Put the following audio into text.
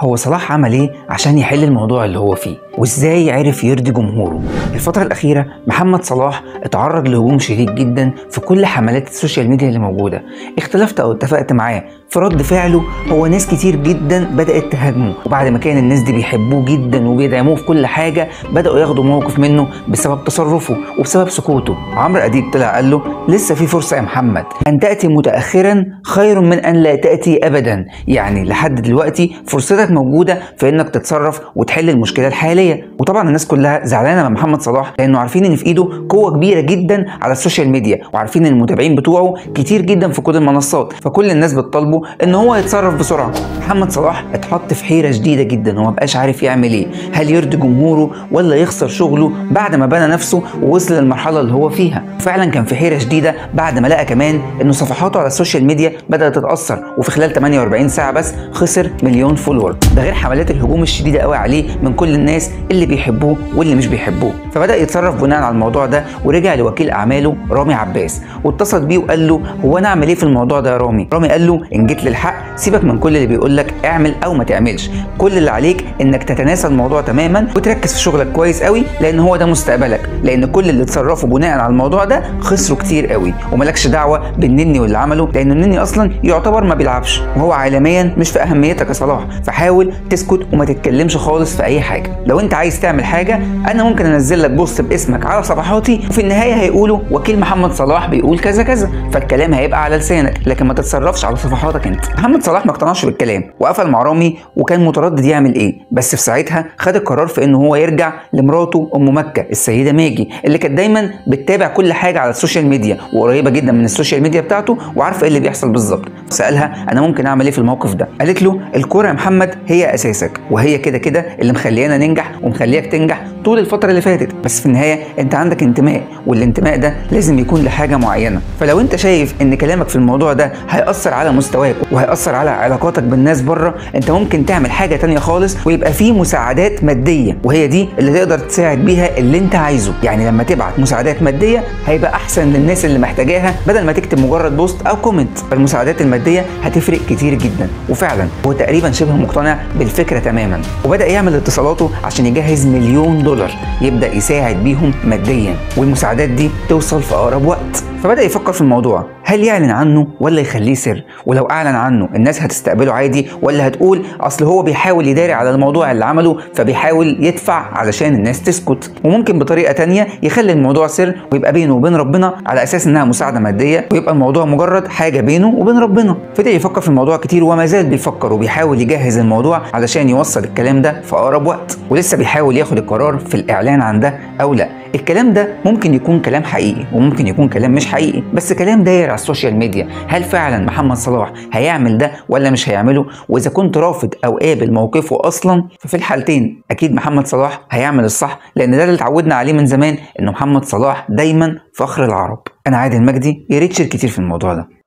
هو صلاح عمل ايه عشان يحل الموضوع اللي هو فيه وازاي عرف يرضي جمهوره الفترة الأخيرة محمد صلاح اتعرض لهجوم شديد جدا في كل حملات السوشيال ميديا اللي موجودة اختلفت أو اتفقت معاه في رد فعله هو ناس كتير جدا بدأت تهاجمه وبعد ما كان الناس دي بيحبوه جدا وبيدعموه في كل حاجة بدأوا ياخدوا موقف منه بسبب تصرفه وبسبب سكوته عمرو أديب طلع قال له لسه في فرصة يا محمد أن تأتي متأخرا خير من أن لا تأتي أبدا يعني لحد دلوقتي فرصتك موجودة في إنك تتصرف وتحل المشكلة الحالية وطبعا الناس كلها زعلانة من محمد صلاح لأنه عارفين إن في إيده قوة كبيرة جدا على السوشيال ميديا وعارفين إن المتابعين بتوعه كتير جدا في كل المنصات فكل الناس بتطالبه ان هو يتصرف بسرعه محمد صلاح اتحط في حيره شديده جدا وما بقاش عارف يعمل ايه هل يرضي جمهوره ولا يخسر شغله بعد ما بنى نفسه ووصل للمرحله اللي هو فيها فعلا كان في حيره شديده بعد ما لقى كمان انه صفحاته على السوشيال ميديا بدات تتاثر وفي خلال 48 ساعه بس خسر مليون فولور ده غير حملات الهجوم الشديده قوي عليه من كل الناس اللي بيحبوه واللي مش بيحبوه فبدا يتصرف بناء على الموضوع ده ورجع لوكيل اعماله رامي عباس واتصل بيه وقال له هو انا اعمل ايه في الموضوع ده يا رامي رامي قال له ان جيت للحق سيبك من كل اللي بيقول لك اعمل او ما تعملش كل اللي عليك انك تتناسى الموضوع تماما وتركز في شغلك كويس قوي لان هو ده مستقبلك لان كل اللي اتصرفوا بناء على الموضوع ده خسروا كتير قوي وملكش دعوه بالنني واللي عمله لان النني اصلا يعتبر ما بيلعبش وهو عالميا مش في اهميتك يا صلاح فحاول تسكت وما تتكلمش خالص في اي حاجه لو انت عايز تعمل حاجه انا ممكن انزل لك بوست باسمك على صفحاتي وفي النهايه هيقولوا وكيل محمد صلاح بيقول كذا كذا فالكلام هيبقى على لسانك لكن ما تتصرفش على صفحاتك انت محمد صلاح ما اقتنعش بالكلام وقفل مع رامي وكان متردد يعمل ايه بس في ساعتها خد القرار في ان هو يرجع لمراته ام مكه السيده ماجي اللي كانت دايما بتتابع كل حاجه على السوشيال ميديا وقريبه جدا من السوشيال ميديا بتاعته وعارفه ايه اللي بيحصل بالظبط سالها انا ممكن اعمل ايه في الموقف ده قالت له الكوره يا محمد هي اساسك وهي كده كده اللي مخليانا ننجح ومخلياك تنجح طول الفتره اللي فاتت بس في النهايه انت عندك انتماء والانتماء ده لازم يكون لحاجه معينه فلو انت شايف ان كلامك في الموضوع ده هيأثر على مستواك وهيأثر على علاقاتك بالناس بره انت ممكن تعمل حاجه تانية خالص ويبقى في مساعدات ماديه وهي دي اللي تقدر تساعد بيها اللي انت عايزه يعني لما تبعت مساعدات ماديه هيبقى احسن للناس اللي محتاجاها بدل ما تكتب مجرد بوست او كومنت فالمساعدات الماديه هتفرق كتير جدا وفعلا هو تقريبا شبه مقتنع بالفكره تماما وبدا يعمل اتصالاته عشان يجهز مليون دولار يبدا يساعد بيهم ماديا والمساعدات دي توصل في اقرب وقت فبدا يفكر في الموضوع هل يعلن عنه ولا يخليه سر ولو اعلن عنه الناس هتستقبله عادي ولا هتقول اصل هو بيحاول يداري على الموضوع اللي عمله فبيحاول يدفع علشان الناس تسكت وممكن بطريقه تانية يخلي الموضوع سر ويبقى بينه وبين ربنا على اساس انها مساعده ماديه ويبقى الموضوع مجرد حاجه بينه وبين ربنا فضل يفكر في الموضوع كتير وما زال بيفكر وبيحاول يجهز الموضوع علشان يوصل الكلام ده في اقرب وقت ولسه بيحاول ياخد القرار في الاعلان عن ده او لا الكلام ده ممكن يكون كلام حقيقي وممكن يكون كلام مش حقيقي بس كلام داير على السوشيال ميديا هل فعلا محمد صلاح هيعمل ده ولا مش هيعمله واذا كنت رافض او قابل موقفه اصلا ففي الحالتين اكيد محمد صلاح هيعمل الصح لان ده اللي اتعودنا عليه من زمان ان محمد صلاح دايما فخر العرب انا عادل مجدي يا ريت تشير كتير في الموضوع ده